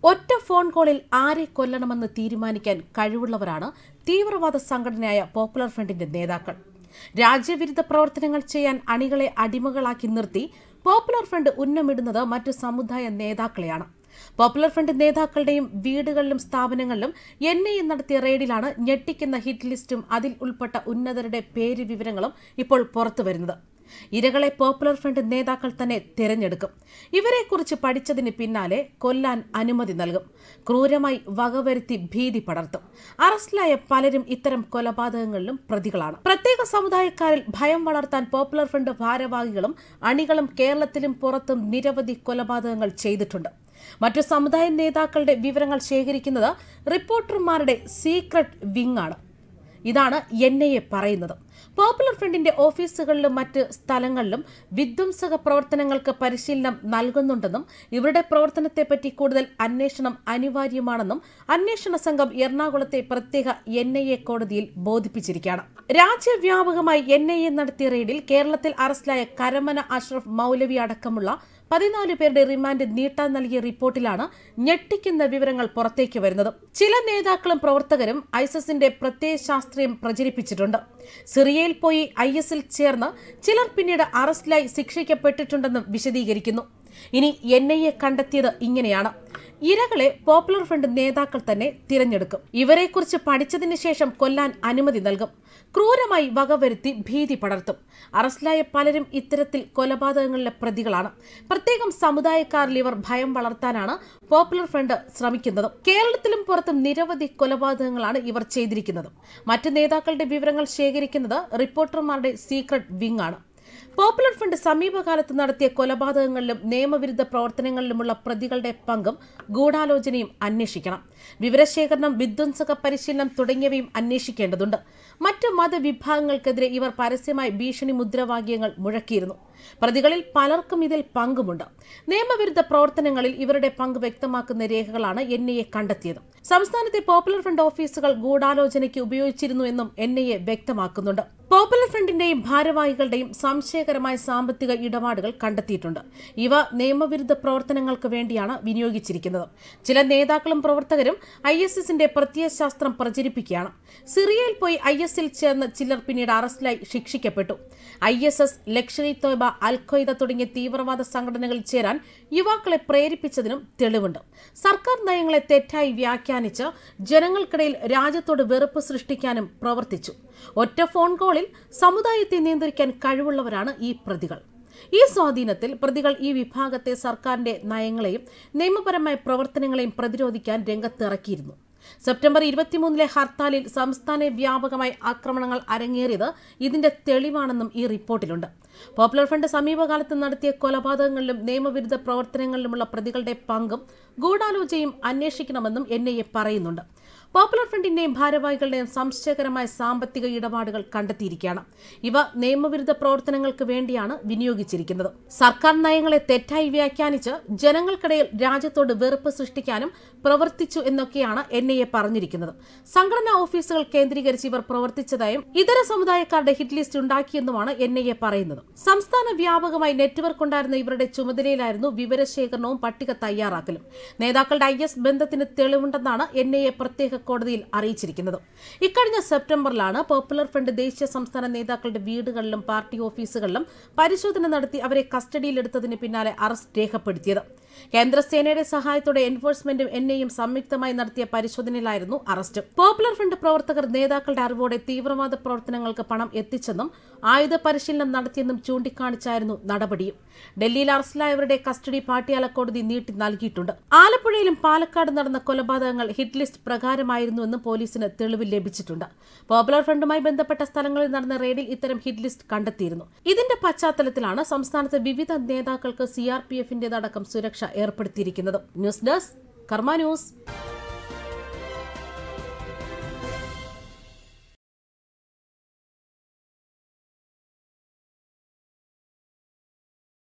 ഒറ്റ ഫോൺ കോളിൽ ആരെ കൊല്ലണമെന്ന് തീരുമാനിക്കാൻ കഴിവുള്ളവരാണ് തീവ്രവാദ സംഘടനയായ പോപ്പുലർ ഫ്രണ്ടിന്റെ നേതാക്കൾ രാജ്യവിരുദ്ധ പ്രവർത്തനങ്ങൾ ചെയ്യാൻ അണികളെ അടിമകളാക്കി നിർത്തി പോപ്പുലർ ഫ്രണ്ട് ഉന്നമിടുന്നത് മറ്റു സമുദായ നേതാക്കളെയാണ് പോപ്പുലർ ഫ്രണ്ട് നേതാക്കളുടെയും വീടുകളിലും സ്ഥാപനങ്ങളിലും എൻ ഐ എ നടത്തിയ റെയ്ഡിലാണ് ഞെട്ടിക്കുന്ന ഹിറ്റ് ലിസ്റ്റും അതിൽ ഉൾപ്പെട്ട ഉന്നതരുടെ പേര് വിവരങ്ങളും ഇപ്പോൾ പുറത്തുവരുന്നത് ഇരകളെ പോപ്പുലർ ഫ്രണ്ട് നേതാക്കൾ തന്നെ തിരഞ്ഞെടുക്കും ഇവരെക്കുറിച്ച് പഠിച്ചതിന് പിന്നാലെ കൊല്ലാൻ അനുമതി നൽകും ക്രൂരമായി വകവരുത്തി ഭീതി പടർത്തും അറസ്റ്റിലായ പലരും ഇത്തരം കൊലപാതകങ്ങളിലും പ്രതികളാണ് പ്രത്യേക സമുദായക്കാരിൽ ഭയം വളർത്താൻ പോപ്പുലർ ഫ്രണ്ട് ഭാരവാഹികളും അണികളും കേരളത്തിലും പുറത്തും നിരവധി കൊലപാതകങ്ങൾ ചെയ്തിട്ടുണ്ട് മറ്റു സമുദായ നേതാക്കളുടെ വിവരങ്ങൾ ശേഖരിക്കുന്നത് റിപ്പോർട്ടർമാരുടെ സീക്രട്ട് വിങ് ആണ് ഇതാണ് എൻ ഐ എ പറയുന്നത് പോപ്പുലർ ഫ്രണ്ടിന്റെ ഓഫീസുകളിലും മറ്റ് സ്ഥലങ്ങളിലും വിധ്വംസക പ്രവർത്തനങ്ങൾക്ക് പരിശീലനം നൽകുന്നുണ്ടെന്നും ഇവരുടെ പ്രവർത്തനത്തെപ്പറ്റി കൂടുതൽ അന്വേഷണം അനിവാര്യമാണെന്നും അന്വേഷണ സംഘം എറണാകുളത്തെ പ്രത്യേക എൻ ഐ എ കോടതിയിൽ ബോധിപ്പിച്ചിരിക്കുകയാണ് രാജ്യവ്യാപകമായി എൻ ഐ എ നടത്തിയ റെയ്ഡിൽ കേരളത്തിൽ അറസ്റ്റിലായ കരമന അഷ്റഫ് മൗലവി അടക്കമുള്ള പതിനാല് പേരുടെ റിമാൻഡ് നീട്ടാൻ നൽകിയ റിപ്പോർട്ടിലാണ് ഞെട്ടിക്കുന്ന വിവരങ്ങൾ പുറത്തേക്ക് വരുന്നത് ചില നേതാക്കളും പ്രവർത്തകരും ഐസസിന്റെ പ്രത്യയ ശാസ്ത്രീയം പ്രചരിപ്പിച്ചിട്ടുണ്ട് സിറിയയിൽ പോയി ഐ എസിൽ ചേർന്ന് ചിലർ പിന്നീട് അറസ്റ്റിലായി ശിക്ഷിക്കപ്പെട്ടിട്ടുണ്ടെന്നും വിശദീകരിക്കുന്നു ഇനി എൻ ഐ എ കണ്ടെത്തിയത് ഇങ്ങനെയാണ് ഇരകളെ പോപ്പുലർ ഫ്രണ്ട് നേതാക്കൾ തന്നെ തിരഞ്ഞെടുക്കും ഇവരെക്കുറിച്ച് പഠിച്ചതിന് ശേഷം കൊല്ലാൻ അനുമതി നൽകും ക്രൂരമായി വകവരുത്തി ഭീതി പടർത്തും അറസ്റ്റിലായ പലരും ഇത്തരത്തിൽ കൊലപാതകങ്ങളിലെ പ്രതികളാണ് പ്രത്യേകം സമുദായക്കാരിൽ ഇവർ ഭയം വളർത്താനാണ് പോപ്പുലർ ഫ്രണ്ട് ശ്രമിക്കുന്നത് കേരളത്തിലും പുറത്തും നിരവധി കൊലപാതകങ്ങളാണ് ഇവർ ചെയ്തിരിക്കുന്നത് മറ്റ് നേതാക്കളുടെ വിവരങ്ങൾ ശേഖരിക്കുന്നത് റിപ്പോർട്ടർമാരുടെ സീക്രട്ട് വിങ് ആണ് പോപ്പുലർ ഫ്രണ്ട് സമീപകാലത്ത് നടത്തിയ കൊലപാതകങ്ങളിലും നിയമവിരുദ്ധ പ്രവർത്തനങ്ങളിലുമുള്ള പ്രതികളുടെ പങ്കും ഗൂഢാലോചനയും അന്വേഷിക്കണം വിവരശേഖരണം വിധ്വംസക പരിശീലനം തുടങ്ങിയവയും അന്വേഷിക്കേണ്ടതുണ്ട് മറ്റ് മതവിഭാഗങ്ങൾക്കെതിരെ ഇവർ പരസ്യമായി ഭീഷണി മുദ്രാവാക്യങ്ങൾ മുഴക്കിയിരുന്നു പ്രതികളിൽ പലർക്കും ഇതിൽ പങ്കുമുണ്ട് നിയമവിരുദ്ധ പ്രവർത്തനങ്ങളിൽ ഇവരുടെ പങ്ക് വ്യക്തമാക്കുന്ന രേഖകളാണ് എൻ ഐ എ കണ്ടെത്തിയത് സംസ്ഥാനത്തെ പോപ്പുലർ ഫ്രണ്ട് ഓഫീസുകൾ ഗൂഢാലോചനയ്ക്ക് ഉപയോഗിച്ചിരുന്നു എന്നും എൻ ഐ എ വ്യക്തമാക്കുന്നുണ്ട് പോപ്പുലർ ഫ്രണ്ടിന്റെയും ഭാരവാഹികളുടെയും സംശയകരമായ സാമ്പത്തിക ഇടപാടുകൾ കണ്ടെത്തിയിട്ടുണ്ട് ഇവ നിയമവിരുദ്ധ പ്രവർത്തനങ്ങൾക്ക് വേണ്ടിയാണ് വിനിയോഗിച്ചിരിക്കുന്നത് ചില നേതാക്കളും പ്രവർത്തകരും ഐ എസ് എസിന്റെ പ്രത്യയശാസ്ത്രം പ്രചരിപ്പിക്കുകയാണ് സിറിയയിൽ പോയി ഐ എസിൽ ചേർന്ന് ചിലർ പിന്നീട് അറസ്റ്റിലായി ശിക്ഷിക്കപ്പെട്ടു I S S Lashkar Taiba al Qaeda തുടങ്ങിയ തീവ്രവാദ സംഘടനകളിൽ ചേരാൻ യുവാക്കളെ പ്രേരിപ്പിച്ചതിനും തെളിവുണ്ട് സർക്കാർ നയങ്ങളെ തെറ്റായി വ്യാഖ്യാനിച്ച് ജനങ്ങൾക്കിടയിൽ രാജ്യത്തോട് വെറുപ്പ് സൃഷ്ടിക്കാനും പ്രവർത്തിച്ചു ഒറ്റ ഫോൺ കോളിൽ സമുദായത്തെ നിയന്ത്രിക്കാൻ കഴിവുള്ളവരാണ് ഈ പ്രതികൾ ഈ സ്വാധീനത്തിൽ പ്രതികൾ ഈ വിഭാഗത്തെ സർക്കാരിന്റെ നയങ്ങളെയും നിയമപരമായ പ്രവർത്തനങ്ങളെയും പ്രതിരോധിക്കാൻ രംഗത്തിറക്കിയിരുന്നു സെപ്റ്റംബർ ഇരുപത്തിമൂന്നിലെ ഹർത്താലിൽ സംസ്ഥാന വ്യാപകമായി ആക്രമണങ്ങൾ അരങ്ങേറിയത് ഇതിന്റെ തെളിവാണെന്നും ഈ റിപ്പോർട്ടിലുണ്ട് പോപ്പുലർ ഫ്രണ്ട് സമീപകാലത്ത് നടത്തിയ കൊലപാതകങ്ങളിലും നിയമവിരുദ്ധ പ്രവർത്തനങ്ങളിലുമുള്ള പ്രതികളുടെ പങ്കും ഗൂഢാലോചനയും അന്വേഷിക്കണമെന്നും എൻ ഐ എ പറയുന്നുണ്ട് പോപ്പുലർ ഫ്രണ്ടിന്റെയും ഭാരവാഹികളുടെയും സംശയകരമായ സാമ്പത്തിക ഇടപാടുകൾ കണ്ടെത്തിയിരിക്കുകയാണ് ഇവ നിയമവിരുദ്ധ പ്രവർത്തനങ്ങൾക്ക് വേണ്ടിയാണ് വിനിയോഗിച്ചിരിക്കുന്നത് സർക്കാർ നയങ്ങളെ തെറ്റായി വ്യാഖ്യാനിച്ച് ജനങ്ങൾക്കിടയിൽ രാജ്യത്തോട് വെറുപ്പ് സൃഷ്ടിക്കാനും പ്രവർത്തിച്ചു എന്നൊക്കെയാണ് എൻ ഐ എ പറഞ്ഞിരിക്കുന്നത് സംഘടനാ ഓഫീസുകൾ കേന്ദ്രീകരിച്ച് ഇവർ പ്രവർത്തിച്ചതായും ഇതര സമുദായക്കാരുടെ ഹിറ്റ് ലിസ്റ്റ് ഉണ്ടാക്കിയെന്നുമാണ് എൻ ഐ എ പറയുന്നത് സംസ്ഥാന വ്യാപകമായി നെറ്റ്വർക്ക് ഉണ്ടായിരുന്ന ഇവരുടെ ചുമതലയിലായിരുന്നു വിവരശേഖരണവും പട്ടിക തയ്യാറാക്കലും നേതാക്കളുടെ ഐ എസ് ബന്ധത്തിന് തെളിവുണ്ടെന്നാണ് എൻ ഐ എ പ്രത്യേക കോടതിയിൽ അറിയിച്ചിരിക്കുന്നത് ഇക്കഴിഞ്ഞ സെപ്റ്റംബറിലാണ് പോപ്പുലർ ഫ്രണ്ട് ദേശീയ സംസ്ഥാന നേതാക്കളുടെ വീടുകളിലും പാർട്ടി ഓഫീസുകളിലും പരിശോധന നടത്തി അവരെ കസ്റ്റഡിയിലെടുത്തതിന് പിന്നാലെ അറസ്റ്റ് രേഖപ്പെടുത്തിയത് കേന്ദ്രസേനയുടെ സഹായത്തോടെ എൻഫോഴ്സ്മെന്റും എൻ ഐയും സംയുക്തമായി നടത്തിയ പരിശോധനയിലായിരുന്നു അറസ്റ്റ് പോപ്പുലർ ഫ്രണ്ട് പ്രവർത്തകർ നേതാക്കളുടെ അറിവോടെ തീവ്രവാദ പ്രവർത്തനങ്ങൾക്ക് പണം എത്തിച്ചെന്നും ആയുധ പരിശീലനം നടത്തിയെന്നും ചൂണ്ടിക്കാണിച്ചായിരുന്നു നടപടിയും ഡൽഹിയിൽ അറസ്റ്റിലായവരുടെ കസ്റ്റഡി പാട്ടിയാല കോടതി നീട്ടി നൽകിയിട്ടുണ്ട് ആലപ്പുഴയിലും പാലക്കാട് നടന്ന കൊലപാതകങ്ങൾ ഹിറ്റ് ലിസ്റ്റ് പ്രകാരമായിരുന്നുവെന്നും പോലീസിന് തെളിവ് ലഭിച്ചിട്ടുണ്ട് പോപ്പുലർ ഫ്രണ്ടുമായി ബന്ധപ്പെട്ട സ്ഥലങ്ങളിൽ നടന്ന റെയ്ഡിൽ ഇത്തരം ഹിറ്റ് ലിസ്റ്റ് കണ്ടെത്തിയിരുന്നു ഇതിന്റെ പശ്ചാത്തലത്തിലാണ് സംസ്ഥാനത്തെ വിവിധ നേതാക്കൾക്ക് സി ആർ പി എഫിന്റേതടക്കം സുരക്ഷ ഏർപ്പെടുത്തിയിരിക്കുന്നത് ന്യൂസ് ഡെസ്ക് കർമ്മ ന്യൂസ്